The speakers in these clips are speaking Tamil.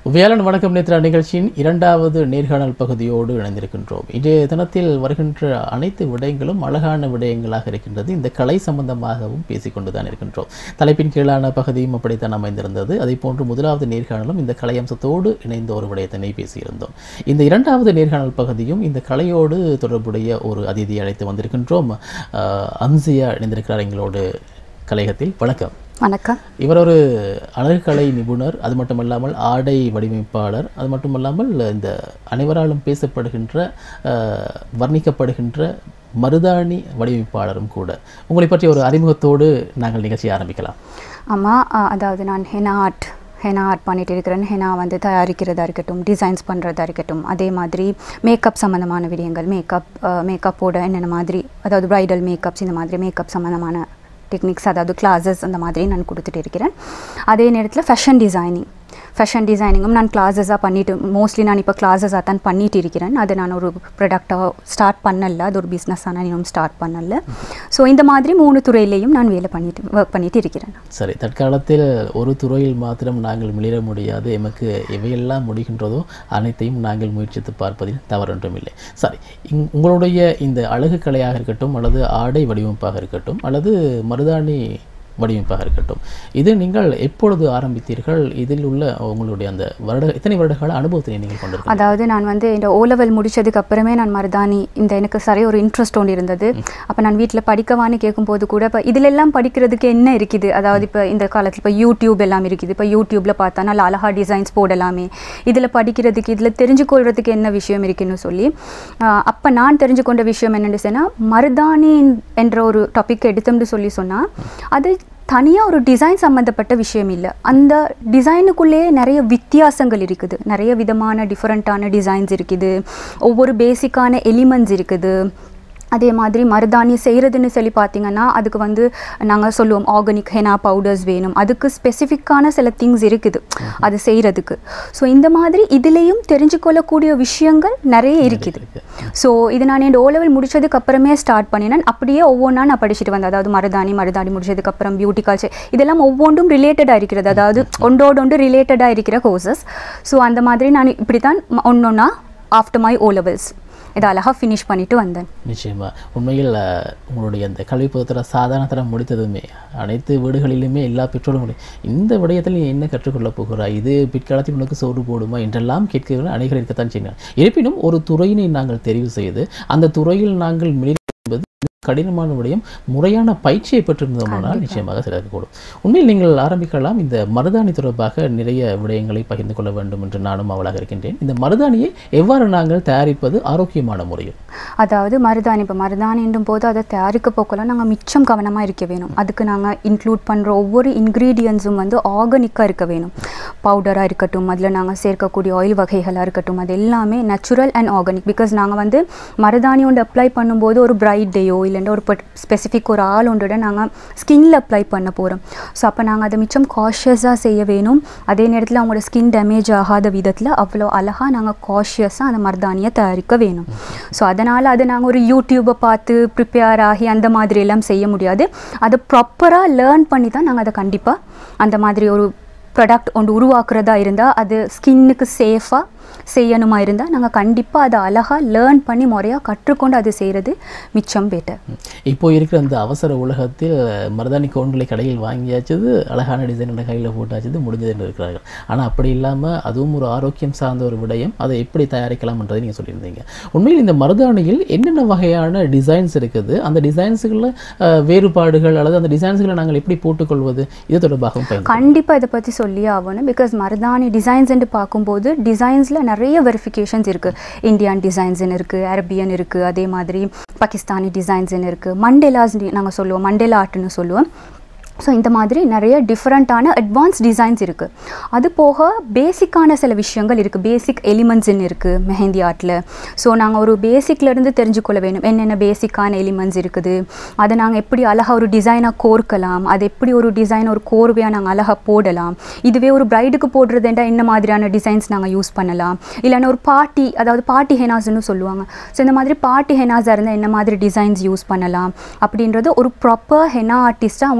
வியாழன் வணக்கம் நேத்ரா நிகழ்ச்சியின் இரண்டாவது நேர்காணல் பகுதியோடு இணைந்திருக்கின்றோம் இன்றைய தினத்தில் வருகின்ற அனைத்து விடயங்களும் அழகான விடயங்களாக இருக்கின்றது இந்த கலை சம்பந்தமாகவும் பேசிக்கொண்டுதான் இருக்கின்றோம் தலைப்பின் கீழான பகுதியும் அப்படித்தான் அமைந்திருந்தது அதே போன்று முதலாவது நேர்காணலும் இந்த கலை அம்சத்தோடு இணைந்த ஒரு விடயத்தினை பேசியிருந்தோம் இந்த இரண்டாவது நேர்காணல் பகுதியும் இந்த கலையோடு தொடர்புடைய ஒரு அதிதியை அழைத்து வந்திருக்கின்றோம் அஹ், அம்சியா இணைந்திருக்கிறார் எங்களோடு கலையகத்தில் வணக்கம் வணக்கம் இவர் ஒரு அழகுக்கலை நிபுணர் அது மட்டுமல்லாமல் ஆடை வடிவமைப்பாளர் அது மட்டுமல்லாமல் இந்த அனைவராலும் பேசப்படுகின்ற அஹ், வர்ணிக்கப்படுகின்ற மருதாணி வடிவமைப்பாளரும் கூட உங்களை பற்றி ஒரு அறிமுகத்தோடு நாங்கள் நிகழ்ச்சி ஆரம்பிக்கலாம் ஆமாம் அதாவது நான் ஹெனா ஆர்ட் ஹெனா ஆர்ட் பண்ணிட்டு இருக்கிறேன் ஹெனா வந்து தயாரிக்கிறதா இருக்கட்டும் டிசைன்ஸ் பண்ணுறதா இருக்கட்டும் அதே மாதிரி மேக்கப் சம்மந்தமான விடயங்கள் மேக்கப் மேக்கப்போட என்னென்ன மாதிரி அதாவது ப்ரைடல் மேக்கப்ஸ் இந்த மாதிரி மேக்கப் சம்மந்தமான டெக்னிக்ஸ் அதாவது கிளாஸஸ் அந்த மாதிரி நான் கொடுத்துட்டு இருக்கிறேன் அதே நேரத்தில் ஃபேஷன் டிசைனிங் ஃபேஷன் டிசைனிங்கும் நான் கிளாஸஸாக பண்ணிட்டு மோஸ்ட்லி நான் இப்போ கிளாஸஸாக தான் பண்ணிட்டு இருக்கிறேன் அது நான் ஒரு ப்ரொடக்டாக ஸ்டார்ட் பண்ணல அது ஒரு பிஸ்னஸாக நான் இன்னும் ஸ்டார்ட் பண்ணல ஸோ இந்த மாதிரி மூணு துறையிலையும் நான் வேலை பண்ணிட்டு ஒர்க் பண்ணிட்டு இருக்கிறேன் சரி தற்காலத்தில் ஒரு துறையில் மாத்திரம் நாங்கள் மிளிர முடியாது எமக்கு எவையெல்லாம் முடிகின்றதோ அனைத்தையும் நாங்கள் முயற்சித்து பார்ப்பதில் தவறொன்றும் இல்லை சரி இங் உங்களுடைய இந்த அழகு கலையாக இருக்கட்டும் அல்லது ஆடை வடிவமைப்பாக இருக்கட்டும் அல்லது மருதாணி வடிவமைப்பாக இருக்கட்டும் இது நீங்கள் எப்பொழுது ஆரம்பித்தீர்கள் இதில் உள்ள உங்களுடைய அந்த வருட எத்தனை வருடகால அனுபவத்தை நீங்கள் கொண்டிருக்கீங்க அதாவது நான் வந்து இந்த ஓ லெவல் முடிச்சதுக்கு அப்புறமே நான் மருதாணி இந்த எனக்கு சரியா ஒரு இன்ட்ரெஸ்ட் ஒன்று இருந்தது அப்போ நான் வீட்டில் படிக்கவான்னு கேட்கும்போது கூட இப்போ இதுல எல்லாம் படிக்கிறதுக்கு என்ன இருக்குது அதாவது இப்போ இந்த காலத்தில் இப்போ யூடியூப் எல்லாம் இருக்குது இப்போ யூடியூப்ல பார்த்தா நல்ல அழகா டிசைன்ஸ் போடலாமே இதில் படிக்கிறதுக்கு இதில் தெரிஞ்சுக்கொள்றதுக்கு என்ன விஷயம் இருக்குன்னு சொல்லி அப்போ நான் தெரிஞ்சு கொண்ட விஷயம் என்னென்னு சொன்னால் மருதாணி என்ற ஒரு டாபிக் எடுத்தோம்னு சொல்லி சொன்னால் அது தனியாக ஒரு டிசைன் சம்மந்தப்பட்ட விஷயம் இல்லை அந்த டிசைனுக்குள்ளேயே நிறைய வித்தியாசங்கள் இருக்குது நிறைய விதமான டிஃப்ரெண்ட்டான டிசைன்ஸ் இருக்குது ஒவ்வொரு பேசிக்கான எலிமெண்ட்ஸ் இருக்குது அதே மாதிரி மருதாணி செய்கிறதுன்னு சொல்லி பார்த்தீங்கன்னா அதுக்கு வந்து நாங்கள் சொல்லுவோம் ஆர்கானிக் ஹெனா பவுடர்ஸ் வேணும் அதுக்கு ஸ்பெசிஃபிக்கான சில திங்ஸ் இருக்குது அது செய்கிறதுக்கு ஸோ இந்த மாதிரி இதுலேயும் தெரிஞ்சுக்கொள்ளக்கூடிய விஷயங்கள் நிறைய இருக்குது ஸோ இது நான் என் ஓ லெவல் முடிச்சதுக்கு அப்புறமே ஸ்டார்ட் பண்ணினேன் அப்படியே ஒவ்வொன்றா நான் படிச்சுட்டு வந்தேன் அதாவது மருதாணி மருதாணி முடிச்சதுக்கு அப்புறம் பியூட்டி கல்ச்சர் இதெல்லாம் ஒவ்வொன்றும் ரிலேட்டடாக இருக்கிறது அதாவது ஒன்றோடு ஒன்று ரிலேட்டடாக இருக்கிற கோர்சஸ் ஸோ அந்த மாதிரி நான் இப்படி தான் ஒன்று ஒன்றா ஆஃப்டர் மை ஓ லெவல்ஸ் இதை அழகாக ஃபினிஷ் பண்ணிட்டு வந்தேன் நிச்சயமா உண்மையில் அஹ், உங்களுடைய அந்த கல்வி புத்தகத்தில் சாதாரண தரம் முடித்ததுமே அனைத்து வீடுகளிலுமே எல்லா பெற்றோரும் முடி- இந்த விடயத்தில் நீ என்ன கற்றுக்கொள்ளப் போகிறாய் இது பிற்காலத்தில் உனக்கு சோறு போடுமா என்றெல்லாம் கேட்கிற அனைவரும் இருக்கத்தான் செய்கிறார் இருப்பினும் ஒரு துறையினை நாங்கள் தெரிவு செய்து அந்த துறையில் நாங்கள் மிளி என்பது கடினமான விடயம் முறையான பயிற்சியை பெற்றிருந்தோமானால் நிச்சயமாக சிறக்கக்கூடும் உண்மையில் நீங்கள் ஆரம்பிக்கலாம் இந்த மருதாணி தொடர்பாக நிறைய விடயங்களை பகிர்ந்து கொள்ள வேண்டும் என்று நானும் அவளாக இருக்கின்றேன் இந்த மருதாணியை எவ்வாறு நாங்கள் தயாரிப்பது ஆரோக்கியமான முறையில் அதாவது மருதாணி இப்போ மருதாணின்றும் போது அதை தயாரிக்க போக்கெல்லாம் நாங்கள் மிச்சம் கவனமாக இருக்க வேணும் அதுக்கு நாங்கள் இன்க்ளூட் பண்ணுற ஒவ்வொரு இன்க்ரீடியன்ஸும் வந்து ஆர்கானிக்காக இருக்க வேணும் பவுடராக இருக்கட்டும் அதில் நாங்கள் சேர்க்கக்கூடிய ஆயில் வகைகளாக இருக்கட்டும் அது எல்லாமே நேச்சுரல் அண்ட் ஆர்கானிக் பிகாஸ் நாங்கள் வந்து மருதாணி ஒன்று அப்ளை பண்ணும்போது ஒரு பிரைட் டேயோ இல்லைன்னா ஒரு ஸ்பெசிஃபிக் ஒரு ஆள் ஒன்றோட நாங்கள் ஸ்கின்ல அப்ளை பண்ண போகிறோம் ஸோ அப்போ நாங்கள் அதை மிச்சம் காஷியஸாக செய்ய வேணும் அதே நேரத்தில் அவங்களோட ஸ்கின் டேமேஜ் ஆகாத விதத்தில் அவ்வளோ அழகாக நாங்கள் காஷியஸாக அந்த மருதாணியை தயாரிக்க வேணும் ஸோ அதனால் அது நாங்கள் ஒரு யூடியூப்பை பார்த்து ப்ரிப்பேர் ஆகி அந்த மாதிரி எல்லாம் செய்ய முடியாது அதை ப்ராப்பராக லேர்ன் பண்ணி தான் நாங்கள் அதை கண்டிப்பாக அந்த மாதிரி ஒரு ப்ராடக்ட் ஒன்று உருவாக்குறதா இருந்தால் அது ஸ்கின்னுக்கு சேஃபாக செய்யணுமா இருந்தால் நாங்கள் கண்டிப்பாக அதை அழகாக லேர்ன் பண்ணி முறையாக கற்றுக்கொண்டு அது செய்கிறது மிச்சம் பெட்டர் இப்போ இருக்கிற அந்த அவசர உலகத்தில் மருதாணி கோன்களை கடையில் வாங்கியாச்சது அழகான டிசைன் கையில் போட்டாச்சது முடிஞ்சது என்று இருக்கிறார்கள் ஆனால் அப்படி இல்லாமல் அதுவும் ஒரு ஆரோக்கியம் சார்ந்த ஒரு விடயம் அதை எப்படி தயாரிக்கலாம்ன்றதை நீங்கள் சொல்லியிருந்தீங்க உண்மையில் இந்த மருதாணியில் என்னென்ன வகையான டிசைன்ஸ் இருக்குது அந்த டிசைன்ஸுகளில் வேறுபாடுகள் அல்லது அந்த டிசைன்ஸ்களை நாங்கள் எப்படி போட்டுக்கொள்வது இது தொடர்பாகவும் பயன் கண்டிப்பாக இதை பற்றி சொல்லியே ஆகணும் பிகாஸ் மருதாணி டிசைன்ஸ்ன்னு பார்க்கும்போது டிசைன்ஸில் நிறைய வெரிஃபிகேஷன்ஸ் இருக்குது இந்தியன் டிசைன்ஸ்னு இருக்குது அரபியன் இருக்குது அதே மாதிரி பாகிஸ்தானி டிசைன்ஸ்னு இருக்குது மண்டேலாஸ் நாங்கள் சொல்லுவோம் மண்டேலா ஆர்ட்னு சொல்லுவோம் ஸோ இந்த மாதிரி நிறைய டிஃப்ரெண்ட்டான அட்வான்ஸ் டிசைன்ஸ் இருக்குது அது போக பேசிக்கான சில விஷயங்கள் இருக்குது பேசிக் எலிமெண்ட்ஸ்ன்னு இருக்குது மெஹந்தி ஆர்ட்டில் ஸோ நாங்கள் ஒரு பேசிக்லேருந்து தெரிஞ்சுக்கொள்ள வேணும் என்னென்ன பேசிக்கான எலிமெண்ட்ஸ் இருக்குது அதை நாங்கள் எப்படி அழகாக ஒரு டிசைனாக கோர்க்கலாம் அது எப்படி ஒரு டிசைன் ஒரு கோர்வையாக நாங்கள் அழகாக போடலாம் இதுவே ஒரு பிரைடுக்கு போடுறதுண்டா என்ன மாதிரியான டிசைன்ஸ் நாங்கள் யூஸ் பண்ணலாம் இல்லைன்னா ஒரு பார்ட்டி அதாவது பார்ட்டி ஹெனாஸ்னு சொல்லுவாங்க ஸோ இந்த மாதிரி பார்ட்டி ஹெனாஸாக இருந்தால் என்ன மாதிரி டிசைன்ஸ் யூஸ் பண்ணலாம் அப்படின்றது ஒரு ப்ராப்பர் ஹெனா ஆர்டிஸ்ட்டாக அவங்களுக்கு தெரிஞ்சு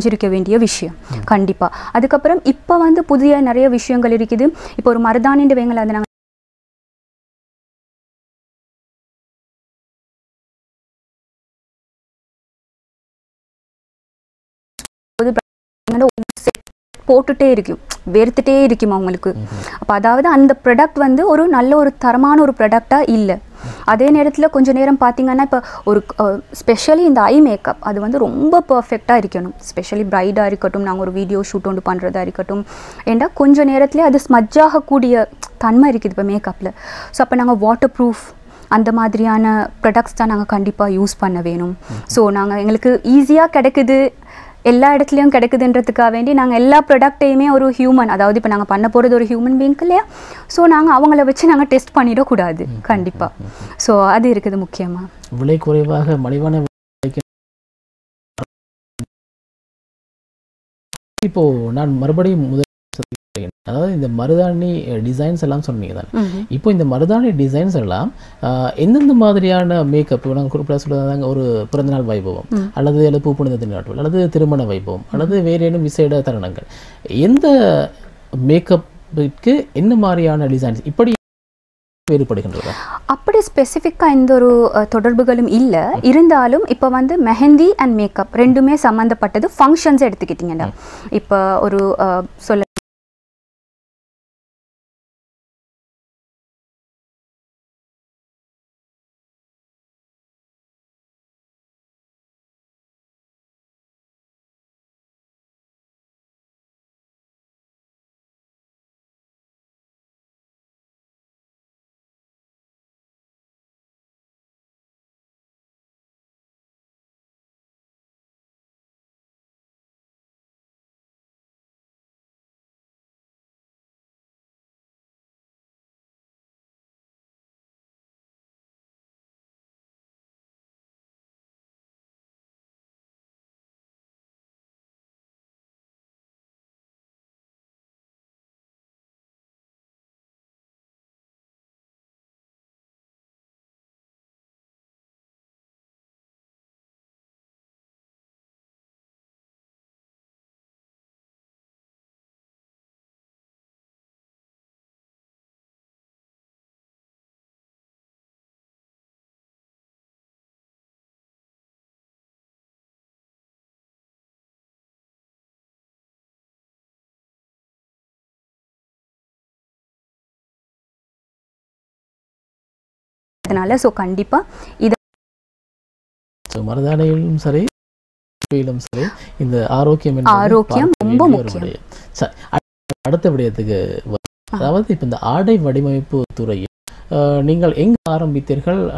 தெரிஞ்சிருக்க வேண்டிய விஷயம் கண்டிப்பா அதுக்கப்புறம் இப்போ வந்து புதிய நிறைய விஷயங்கள் இருக்குது இப்போ ஒரு மருதாணின்ற வைங்கள அதை நாங்கள் போட்டுட்டே இருக்கும் வெறுத்துட்டே இருக்கும் அவங்களுக்கு அப்போ அதாவது அந்த ப்ராடக்ட் வந்து ஒரு நல்ல ஒரு தரமான ஒரு ப்ராடக்டாக இல்லை அதே நேரத்தில் கொஞ்ச நேரம் பார்த்தீங்கன்னா இப்போ ஒரு ஸ்பெஷலி இந்த ஐ மேக்கப் அது வந்து ரொம்ப பர்ஃபெக்டாக இருக்கணும் ஸ்பெஷலி பிரைடாக இருக்கட்டும் நாங்கள் ஒரு வீடியோ ஷூட் ஒன்று பண்ணுறதா இருக்கட்டும் ஏண்டா கொஞ்ச நேரத்துலேயே அது ஸ்மஜ் ஆகக்கூடிய தன்மை இருக்குது இப்போ மேக்கப்பில் ஸோ அப்போ நாங்கள் வாட்டர் ப்ரூஃப் அந்த மாதிரியான ப்ராடக்ட்ஸ் தான் நாங்கள் கண்டிப்பாக யூஸ் பண்ண வேணும் ஸோ நாங்கள் எங்களுக்கு ஈஸியாக கிடைக்குது எல்லா இடத்துலையும் கிடைக்குதுன்றதுக்காக வேண்டி நாங்கள் எல்லா ப்ராடக்ட்டையுமே ஒரு ஹியூமன் அதாவது இப்போ நாங்கள் பண்ண போகிறது ஒரு ஹியூமன் பீங்க் இல்லையா ஸோ நாங்கள் அவங்கள வச்சு நாங்கள் டெஸ்ட் பண்ணிடக்கூடாது கண்டிப்பாக ஸோ அது இருக்குது முக்கியமாக விலை குறைவாக மலிவான விலைக்கு இப்போ நான் மறுபடியும் முதல் சொல்கிறேன். அதாவது இந்த மருதாணி டிசைன்ஸ் எல்லாம் சொன்னீங்க தானே இப்போ இந்த மருதாணி டிசைன்ஸ் எல்லாம் ஆஹ், எந்தெந்த மாதிரியான மேக்கப் நாங்கள் குறிப்பிட சொல்றதாங்க ஒரு பிறந்தநாள் வைபவம் அல்லது அல்லது பூப்புனித திருநாட்கள் அல்லது திருமண வைபவம் அல்லது வேறு ஏனும் விசேட தருணங்கள் எந்த மேக்கப்புக்கு என்ன மாதிரியான டிசைன்ஸ் இப்படி வேறுபடுகின்றதா அப்படி ஸ்பெசிஃபிக்காக எந்த ஒரு அஹ், தொடர்புகளும் இல்லை இருந்தாலும் இப்போ வந்து மெஹந்தி அண்ட் மேக்கப் ரெண்டுமே சம்மந்தப்பட்டது ஃபங்க்ஷன்ஸ் எடுத்துக்கிட்டிங்கன்னா இப்போ ஒரு அஹ், சொல்ல அதனால ஸோ கண்டிப்பாக இது ஸோ மருதானையிலும் சரி லும் சரி இந்த ஆரோக்கியம் என்பது ஆரோக்கியம் பார்க்க ரொம்ப வேண்டிய ஒரு முக்கியம். விடயம். சரி அ- அடுத்த விடயத்துக்கு வ- அதாவது இப்போ இந்த ஆடை வடிவமைப்பு துறையில் அஹ், நீங்கள் எங்க ஆரம்பித்தீர்கள் அல்ல-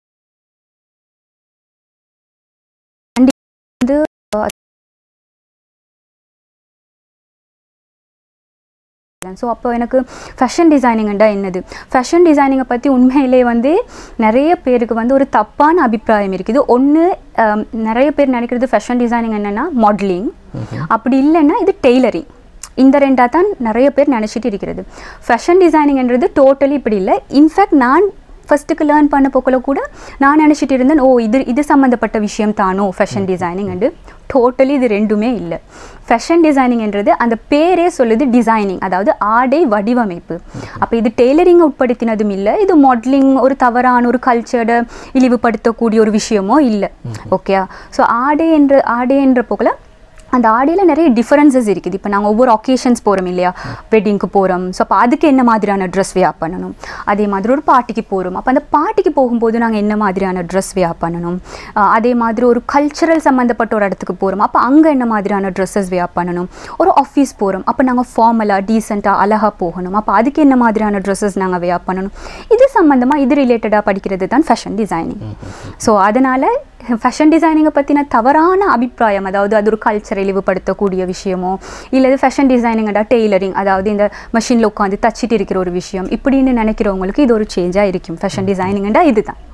ஸோ அப்போ எனக்கு ஃபேஷன் டிசைனிங்ண்டா என்னது ஃபேஷன் டிசைனிங்கை பற்றி உண்மையிலே வந்து நிறைய பேருக்கு வந்து ஒரு தப்பான அபிப்பிராயம் இருக்குது ஒன்று நிறைய பேர் நினைக்கிறது ஃபேஷன் டிசைனிங் என்னென்னா மாடலிங் அப்படி இல்லைன்னா இது டெய்லரிங் இந்த ரெண்டாக தான் நிறைய பேர் நினச்சிட்டு இருக்கிறது ஃபேஷன் டிசைனிங்ன்றது டோட்டலி இப்படி இல்லை இன்ஃபேக்ட் நான் ஃபஸ்ட்டுக்கு லேர்ன் பண்ண போக்குள்ள கூட நான் நினச்சிட்டு இருந்தேன் ஓ இது இது சம்மந்தப்பட்ட விஷயம் தானோ ஃபேஷன் டிசைனிங் அண்டு டோட்டலி இது ரெண்டுமே இல்லை ஃபேஷன் டிசைனிங்ன்றது அந்த பேரே சொல்லுது டிசைனிங் அதாவது ஆடை வடிவமைப்பு அப்போ இது டெய்லரிங் உட்படுத்தினதும் இல்லை இது மாடலிங் ஒரு தவறான ஒரு கல்ச்சர்டை இழிவுபடுத்தக்கூடிய ஒரு விஷயமோ இல்லை ஓகே ஸோ ஆடை என்ற ஆடை என்ற போக்கில் அந்த ஆடையில் நிறைய டிஃபரன்சஸ் இருக்குது இப்போ நாங்கள் ஒவ்வொரு ஒகேஷன்ஸ் போகிறோம் இல்லையா வெட்டிங்க்கு போகிறோம் ஸோ அப்போ அதுக்கு என்ன மாதிரியான ட்ரெஸ் வியர் பண்ணணும் அதே மாதிரி ஒரு பார்ட்டிக்கு போகிறோம் அப்போ அந்த பார்ட்டிக்கு போகும்போது நாங்கள் என்ன மாதிரியான ட்ரெஸ் வியர் பண்ணணும் ஆஹ் அதே மாதிரி ஒரு கல்ச்சரல் சம்மந்தப்பட்ட ஒரு இடத்துக்கு போகிறோம் அப்போ அங்கே என்ன மாதிரியான ட்ரெஸ்ஸஸ் வியர் பண்ணணும் ஒரு ஆஃபீஸ் போகிறோம் அப்போ நாங்கள் ஃபார்மலாக டீசெண்டாக அழகாக போகணும் அப்போ அதுக்கு என்ன மாதிரியான ட்ரெஸ்ஸஸ் நாங்கள் வியர் பண்ணணும் இது சம்மந்தமாக இது ரிலேட்டடாக படிக்கிறது தான் ஃபேஷன் டிசைனிங் ஸோ அதனால் ஃபேஷன் டிசைனிங்கை பற்றின தவறான அபிப்பிராயம் அதாவது அது ஒரு கல்ச்சரை இழிவுபடுத்தக்கூடிய விஷயமோ இல்லை இது ஃபேஷன் டிசைனிங்கடா டெய்லரிங் அதாவது இந்த மிஷினில் உட்காந்து தச்சிட்டு இருக்கிற ஒரு விஷயம் இப்படின்னு நினைக்கிறவங்களுக்கு இது ஒரு சேஞ்சாக இருக்கும் ஃபேஷன் டிசைனிங்கடா இதுதான்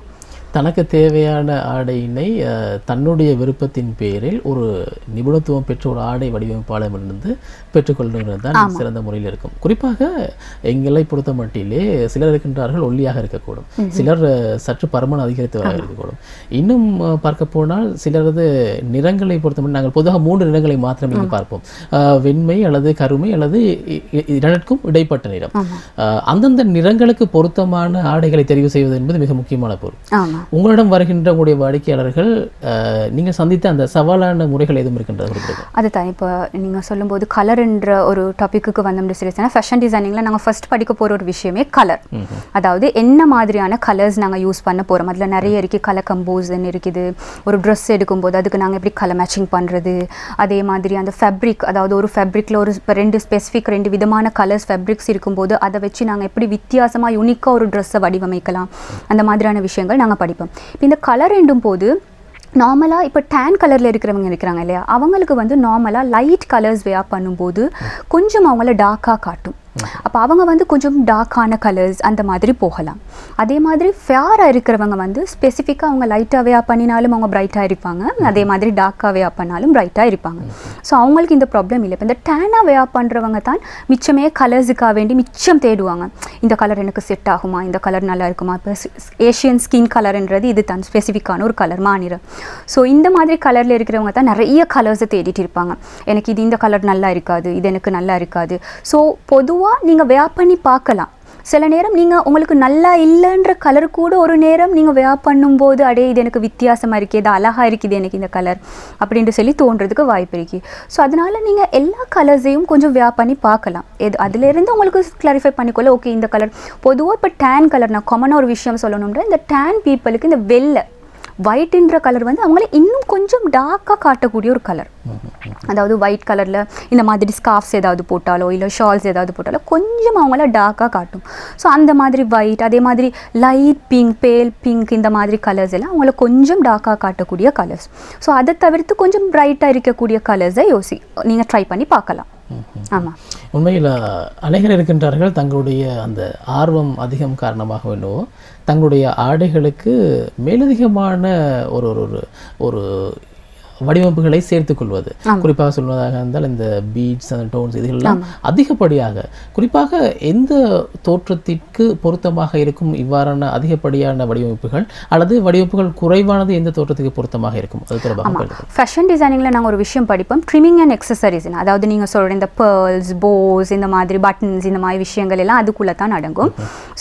தனக்கு தேவையான ஆடையினை அஹ், தன்னுடைய விருப்பத்தின் பேரில் ஒரு நிபுணத்துவம் பெற்ற ஒரு ஆடை வடிவமைப்பாளரிடமிருந்து பெற்றுக்கொள்வது தான் சிறந்த முறையில் இருக்கும் குறிப்பாக எங்களை பொறுத்த மட்டிலே சிலர் இருக்கின்றார்கள் ஒல்லியாக இருக்கக்கூடும் சிலர் அஹ், சற்று பருமன் அதிகரித்தவராக இருக்கக்கூடும் இன்னும் அஹ், பார்க்க போனால் சிலரது நிறங்களை பொறுத்த மட்டும் நாங்கள் பொதுவாக மூன்று நிறங்களை மாத்திரம் இங்கு பார்ப்போம் அஹ், வெண்மை அல்லது கருமை அல்லது இ- இ- இரண்டிற்கும் இடைப்பட்ட நிறம் அஹ், அந்தந்த நிறங்களுக்கு பொருத்தமான ஆடைகளை தெரிவு செய்வது என்பது மிக முக்கியமான பொருள் ஆமா உங்களிடம் வருகின்ற உங்களுடைய வாடிக்கையாளர்கள் அஹ், நீங்கள் சந்தித்த அந்த சவாலான முறைகள் எதுவும் இருக்கின்றது குறிப்பிடுங்க அதுதான் இப்போ நீங்கள் சொல்லும்போது கலர்ன்ற ஒரு டாப்பிக்கு வந்தோம்னு சொல்லி சொன்னால் ஃபேஷன் டிசைனிங்கில் நாங்கள் ஃபர்ஸ்ட் படிக்க போகிற ஒரு விஷயமே கலர் அதாவது என்ன மாதிரியான கலர்ஸ் நாங்கள் யூஸ் பண்ண போகிறோம் அதில் நிறைய இருக்குது கலர் கம்போசன் இருக்குது ஒரு ட்ரெஸ் எடுக்கும்போது அதுக்கு நாங்கள் எப்படி கலர் மேட்சிங் பண்ணுறது அதே மாதிரி அந்த ஃபேப்ரிக் அதாவது ஒரு ஃபேப்ரிக்கில் ஒரு இப்போ ரெண்டு ஸ்பெசிஃபிக் ரெண்டு விதமான கலர்ஸ் ஃபேப்ரிக்ஸ் இருக்கும்போது அதை வச்சு நாங்கள் எப்படி வித்தியாசமாக யூனிக்காக ஒரு ட்ரெஸ்ஸை வடிவமைக்கலாம் அந்த மாதிரியான விஷயங்கள் நாங்கள் படிப்போம் இப்போ இந்த கலர் ரெண்டும் போது நார்மலாக இப்போ டேன் கலரில் இருக்கிறவங்க இருக்கிறாங்க இல்லையா அவங்களுக்கு வந்து நார்மலாக லைட் கலர்ஸ் வேர் பண்ணும்போது கொஞ்சம் அவங்கள டார்க்காக காட்டும் அப்போ அவங்க வந்து கொஞ்சம் டார்க்கான கலர்ஸ் அந்த மாதிரி போகலாம் அதே மாதிரி ஃபேராக இருக்கிறவங்க வந்து ஸ்பெசிஃபிக்காக அவங்க லைட்டாக வேர் பண்ணினாலும் அவங்க பிரைட்டாக இருப்பாங்க அதே மாதிரி டார்க்காக வேர் பண்ணாலும் பிரைட்டாக இருப்பாங்க ஸோ அவங்களுக்கு இந்த ப்ராப்ளம் இல்லை இப்போ இந்த டேனாக வேர் பண்ணுறவங்க தான் மிச்சமே கலர்ஸுக்காக வேண்டி மிச்சம் தேடுவாங்க இந்த கலர் எனக்கு செட் ஆகுமா இந்த கலர் நல்லா இருக்குமா இப்போ ஏஷியன் ஸ்கின் கலர்ன்றது இது தான் ஸ்பெசிஃபிக்கான ஒரு கலர் மாநிலம் ஸோ இந்த மாதிரி கலரில் இருக்கிறவங்க தான் நிறைய கலர்ஸை தேடிட்டு இருப்பாங்க எனக்கு இது இந்த கலர் நல்லா இருக்காது இது எனக்கு நல்லா இருக்காது ஸோ பொதுவாக நீங்கள் வேர் பண்ணி பார்க்கலாம் சில நேரம் நீங்கள் உங்களுக்கு நல்லா இல்லைன்ற கலர் கூட ஒரு நேரம் நீங்கள் வேர் பண்ணும்போது அடே இது எனக்கு வித்தியாசமாக இருக்குது இது அழகாக இருக்குது எனக்கு இந்த கலர் அப்படின்ட்டு சொல்லி தோன்றதுக்கு வாய்ப்பு இருக்கு ஸோ அதனால நீங்கள் எல்லா கலர்ஸையும் கொஞ்சம் வேர் பண்ணி பார்க்கலாம் எது அதுலேருந்து உங்களுக்கு கிளாரிஃபை பண்ணிக்கொள்ள ஓகே இந்த கலர் பொதுவாக இப்போ டேன் கலர் நான் காமனாக ஒரு விஷயம் சொல்லணுன்ற இந்த டேன் பீப்புளுக்கு இந்த வெள்ளை ஒயிட்ன்ற கலர் வந்து அவங்கள இன்னும் கொஞ்சம் டார்க்காக காட்டக்கூடிய ஒரு கலர் அதாவது ஒயிட் கலரில் இந்த மாதிரி ஸ்கார்ஃப்ஸ் ஏதாவது போட்டாலோ இல்லை ஷால்ஸ் ஏதாவது போட்டாலோ கொஞ்சம் அவங்கள டார்க்காக காட்டும் ஸோ அந்த மாதிரி ஒயிட் அதே மாதிரி லைட் பிங்க் பேல் பிங்க் இந்த மாதிரி கலர்ஸ் எல்லாம் அவங்கள கொஞ்சம் டார்க்காக காட்டக்கூடிய கலர்ஸ் ஸோ அதை தவிர்த்து கொஞ்சம் பிரைட்டாக இருக்கக்கூடிய கலர்ஸை யோசி நீங்கள் ட்ரை பண்ணி பார்க்கலாம் ஆமாம் உண்மையில் அநேகர் இருக்கின்றார்கள் தங்களுடைய அந்த ஆர்வம் அதிகம் காரணமாக என்னவோ தங்களுடைய ஆடைகளுக்கு மேலதிகமான ஒரு ஒரு ஒரு ஒரு வடிவமைப்புகளை சேர்த்துக் கொள்வது குறிப்பாக சொல்வதாக இருந்தால் இந்த பீட்ஸ் அந்த டோன்ஸ் இதுகளெல்லாம் அதிகப்படியாக குறிப்பாக எந்த தோற்றத்திற்கு பொருத்தமாக இருக்கும் இவ்வாறான அதிகப்படியான வடிவமைப்புகள் அல்லது வடிவமைப்புகள் குறைவானது எந்த தோற்றத்துக்கு பொருத்தமாக இருக்கும் அது தொடர்பாக கேள்வி. ஃபேஷன் டிசைனிங்கில் நாங்கள் ஒரு விஷயம் படிப்போம் ட்ரிமிங் அண்ட் எக்ஸசரிஸ் அதாவது நீங்கள் சொல்கிற இந்த பேர்ல்ஸ் போஸ் இந்த மாதிரி பட்டன்ஸ் இந்த மாதிரி விஷயங்கள் எல்லாம் அதுக்குள்ளே தான் அடங்கும்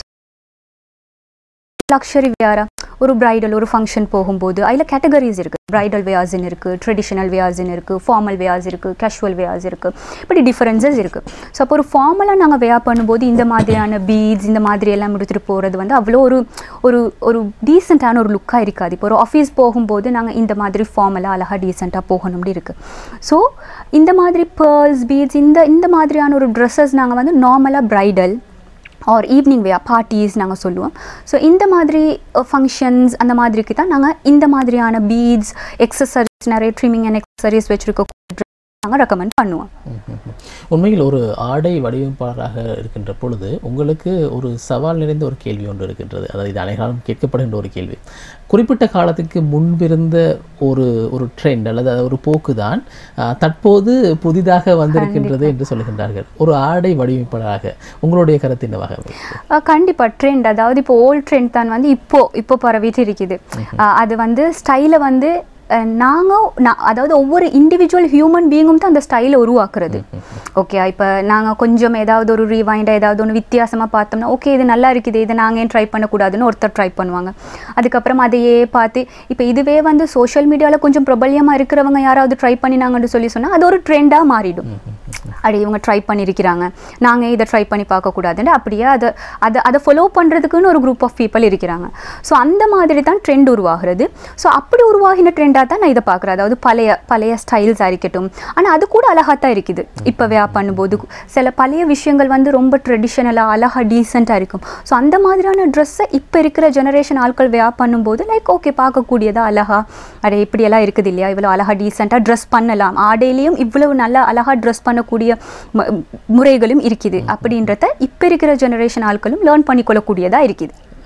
லக்ஷரி வேரா ஒரு பிரைடல் ஒரு ஃபங்க்ஷன் போகும்போது அதில் கேட்டகரிஸ் இருக்குது பிரைடல் வேர்ஸ்ன்னு இருக்குது ட்ரெடிஷ்னல் வேர்ஸ்ன்னு இருக்குது ஃபார்மல் வேர்ஸ் இருக்குது கேஷுவல் வேர்ஸ் இருக்குது இப்படி டிஃபரன்சஸ் இருக்குது ஸோ அப்போ ஒரு ஃபார்மலாக நாங்கள் வேர் பண்ணும்போது இந்த மாதிரியான பீட்ஸ் இந்த மாதிரி எல்லாம் எடுத்துகிட்டு போகிறது வந்து அவ்வளோ ஒரு ஒரு ஒரு டீசெண்டான ஒரு லுக்காக இருக்காது இப்போ ஒரு ஆஃபீஸ் போகும்போது நாங்கள் இந்த மாதிரி ஃபார்மலாக அழகாக டீசெண்டாக போகணும்னு இருக்குது ஸோ இந்த மாதிரி பேர்ஸ் பீட்ஸ் இந்த இந்த மாதிரியான ஒரு ட்ரெஸ்ஸஸ் நாங்கள் வந்து நார்மலாக bridal or evening wear parties நாங்கள் சொல்லுவோம் ஸோ இந்த மாதிரி ஃபங்க்ஷன்ஸ் அந்த மாதிரிக்கு தான் நாங்கள் இந்த மாதிரியான பீட்ஸ் எக்ஸசரிஸ் நிறைய ட்ரிமிங் அண்ட் எக்ஸசரிஸ் வச்சுருக்க நாங்கள் ரெக்கமெண்ட் பண்ணுவோம் உண்மையில் ஒரு ஆடை வடிவமைப்பாளராக இருக்கின்ற பொழுது உங்களுக்கு ஒரு சவால் நிறைந்த ஒரு கேள்வி ஒன்று இருக்கின்றது அதாவது இது அனைவரும் கேட்கப்படுகின்ற ஒரு கேள்வி குறிப்பிட்ட காலத்துக்கு முன்பிருந்த ஒரு ஒரு ட்ரெண்ட் அல்லது அது ஒரு போக்கு தான் தற்போது புதிதாக வந்திருக்கின்றது என்று சொல்லுகின்றார்கள் ஒரு ஆடை வடிவமைப்பாளராக உங்களுடைய கருத்து என்னவாக இருக்கிறது? கண்டிப்பாக ட்ரெண்ட் அதாவது இப்போ ஓல்ட் ட்ரெண்ட் தான் வந்து இப்போ இப்போ பரவிட்டு இருக்குது அஹ் அது வந்து ஸ்டைலை வந்து நாங்கள் நான் அதாவது ஒவ்வொரு இண்டிவிஜுவல் ஹியூமன் பீயிங்கும் தான் அந்த ஸ்டைலை உருவாக்குறது ஓகே இப்போ நாங்கள் கொஞ்சம் ஏதாவது ஒரு ரீவைண்டாக ஏதாவது ஒன்று வித்தியாசமாக பார்த்தோம்னா ஓகே இது நல்லா இருக்குது இதை நாங்கள் ஏன் ட்ரை பண்ணக்கூடாதுன்னு ஒருத்தர் ட்ரை பண்ணுவாங்க அதுக்கப்புறம் அதையே பார்த்து இப்போ இதுவே வந்து சோஷியல் மீடியாவில் கொஞ்சம் பிரபல்யமாக இருக்கிறவங்க யாராவது ட்ரை பண்ணினாங்கன்னு சொல்லி சொன்னால் அது ஒரு ட்ரெண்டாக மாறிடும் அப்படி இவங்க ட்ரை பண்ணியிருக்கிறாங்க நாங்கள் இதை ட்ரை பண்ணி பார்க்கக்கூடாதுன்னு அப்படியே அதை அதை அதை ஃபாலோ பண்ணுறதுக்குன்னு ஒரு குரூப் ஆஃப் பீப்புள் இருக்கிறாங்க ஸோ அந்த மாதிரி தான் ட்ரெண்ட் உருவாகிறது ஸோ அப்படி உருவாகின ட்ரெண்டாக தான் நான் இதை பார்க்குறேன் அதாவது பழைய பழைய ஸ்டைல்ஸாக இருக்கட்டும் ஆனால் அது கூட அழகாக தான் இருக்குது இப்போ வே பண்ணும்போது சில பழைய விஷயங்கள் வந்து ரொம்ப ட்ரெடிஷ்னலாக அழகாக டீசெண்டாக இருக்கும் ஸோ அந்த மாதிரியான ட்ரெஸ்ஸை இப்போ இருக்கிற ஜெனரேஷன் ஆட்கள் வே பண்ணும்போது லைக் ஓகே பார்க்கக்கூடியதா அழகா அடே இப்படியெல்லாம் இருக்குது இல்லையா இவ்வளோ அழகாக டீசெண்டாக ட்ரெஸ் பண்ணலாம் ஆடையிலையும் இவ்வளவு நல்லா அழகாக ட்ரெஸ் பண்ணக்கூடிய ம- முறைகளும் இருக்குது அப்படின்றத இப்போ இருக்கிற ஜெனரேஷன் ஆட்களும் லேர்ன் பண்ணிக்கொள்ளக்கூடியதாக இருக்குது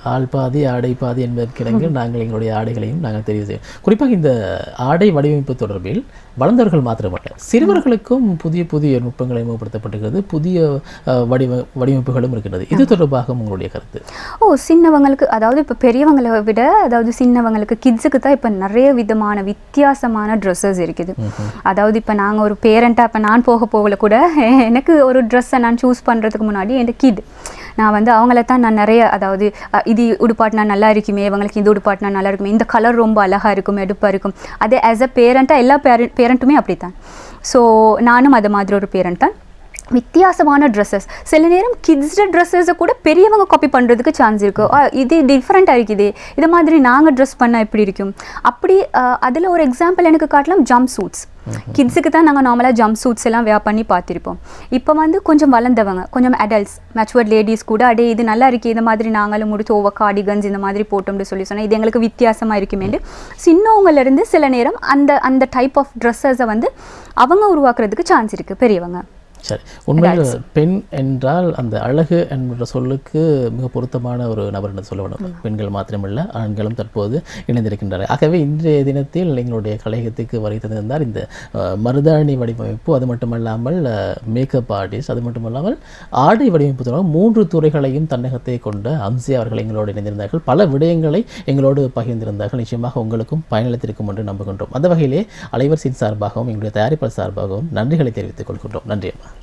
ஆள் பாதி ஆடை பாதி என்பதற்கிணங்க நாங்கள் எங்களுடைய ஆடைகளையும் நாங்கள் தெரிவு செய்யும் குறிப்பாக இந்த ஆடை வடிவமைப்பு தொடர்பில் வளர்ந்தவர்கள் மாத்திரமல்ல சிறுவர்களுக்கும் புதிய புதிய நுட்பங்கள் அறிமுகப்படுத்தப்பட்டிருக்கிறது புதிய அஹ், வடிவ வடிவமைப்புகளும் இருக்கின்றது இது தொடர்பாக உங்களுடைய கருத்து ஓ சின்னவங்களுக்கு அதாவது இப்போ பெரியவங்களை விட அதாவது சின்னவங்களுக்கு கிட்ஸுக்கு தான் இப்போ நிறைய விதமான வித்தியாசமான ட்ரெஸ்ஸஸ் இருக்குது அதாவது இப்போ நாங்கள் ஒரு பேரண்ட்டாக இப்போ நான் போக போகல கூட எனக்கு ஒரு ட்ரெஸ்ஸை நான் சூஸ் பண்ணுறதுக்கு முன்னாடி என் கிட் நான் வந்து அவங்கள தான் நான் நிறைய அதாவது அ, இது உடுப்பாட்டினா நல்லா இருக்குமே இவங்களுக்கு இது உடுப்பாட்டினா நல்லா இருக்குமே இந்த கலர் ரொம்ப அழகாக இருக்கும் எடுப்பாக இருக்கும் அதே ஆஸ் அ பேரண்ட்டாக எல்லா பேரண்ட் பேரண்ட்டுமே அப்படி தான் ஸோ நானும் அது மாதிரி ஒரு பேரண்ட் தான் வித்தியாசமான ட்ரெஸ்ஸஸ் சில நேரம் கிட்ஸ்ட ட்ரெஸ்ஸஸை கூட பெரியவங்க காப்பி பண்ணுறதுக்கு சான்ஸ் இருக்கு ஆ, இது டிஃப்ரெண்ட்டாக இருக்குது இது மாதிரி நாங்கள் ட்ரெஸ் பண்ணால் எப்படி இருக்கும் அப்படி அதில் ஒரு எக்ஸாம்பிள் எனக்கு காட்டலாம் ஜம்ப் சூட்ஸ் கிட்ஸுக்கு தான் நாங்கள் நார்மலாக ஜம்ப் சூட்ஸ் எல்லாம் வேர் பண்ணி பார்த்துருப்போம் இப்போ வந்து கொஞ்சம் வளர்ந்தவங்க கொஞ்சம் அடல்ட்ஸ் மெச்சுவர்ட் லேடிஸ் கூட அடே இது நல்லா இருக்கு இந்த மாதிரி நாங்களும் முடிச்சு ஓவர் கார்டிகன்ஸ் இந்த மாதிரி போட்டோம்னு சொல்லி சொன்னால் இது எங்களுக்கு வித்தியாசமாக இருக்குமேண்டு சின்னவங்கலேருந்து சில நேரம் அந்த அந்த டைப் ஆஃப் ட்ரெஸ்ஸஸை வந்து அவங்க உருவாக்குறதுக்கு சான்ஸ் இருக்குது பெரியவங்க சரி உண்மையில் பெண் என்றால் அந்த அழகு என்ற சொல்லுக்கு மிக பொருத்தமான ஒரு நபர் என்று சொல்ல வேண்டும் பெண்கள் மாத்திரமல்ல ஆண்களும் தற்போது இணைந்திருக்கின்றனர் ஆகவே இன்றைய தினத்தில் எங்களுடைய கலையகத்துக்கு வரை தந்திருந்தார் இந்த அஹ், மருதாணி வடிவமைப்பு அது மட்டுமல்லாமல் மேக்கப் ஆர்டிஸ்ட் அது மட்டுமல்லாமல் ஆடை வடிவமைப்பு தொடர்பாக மூன்று துறைகளையும் தன்னகத்தை கொண்ட அம்சி அவர்கள் எங்களோடு இணைந்திருந்தார்கள் பல விடயங்களை எங்களோடு பகிர்ந்திருந்தார்கள் நிச்சயமாக உங்களுக்கும் பயனளித்திருக்கும் என்று நம்புகின்றோம் அந்த வகையிலே அலைவரிசையின் சார்பாகவும் எங்களுடைய தயாரிப்பாளர் சார்பாகவும் நன்றிகளை தெரிவித்துக் கொள்கின்றோம் நன்றி அம்மா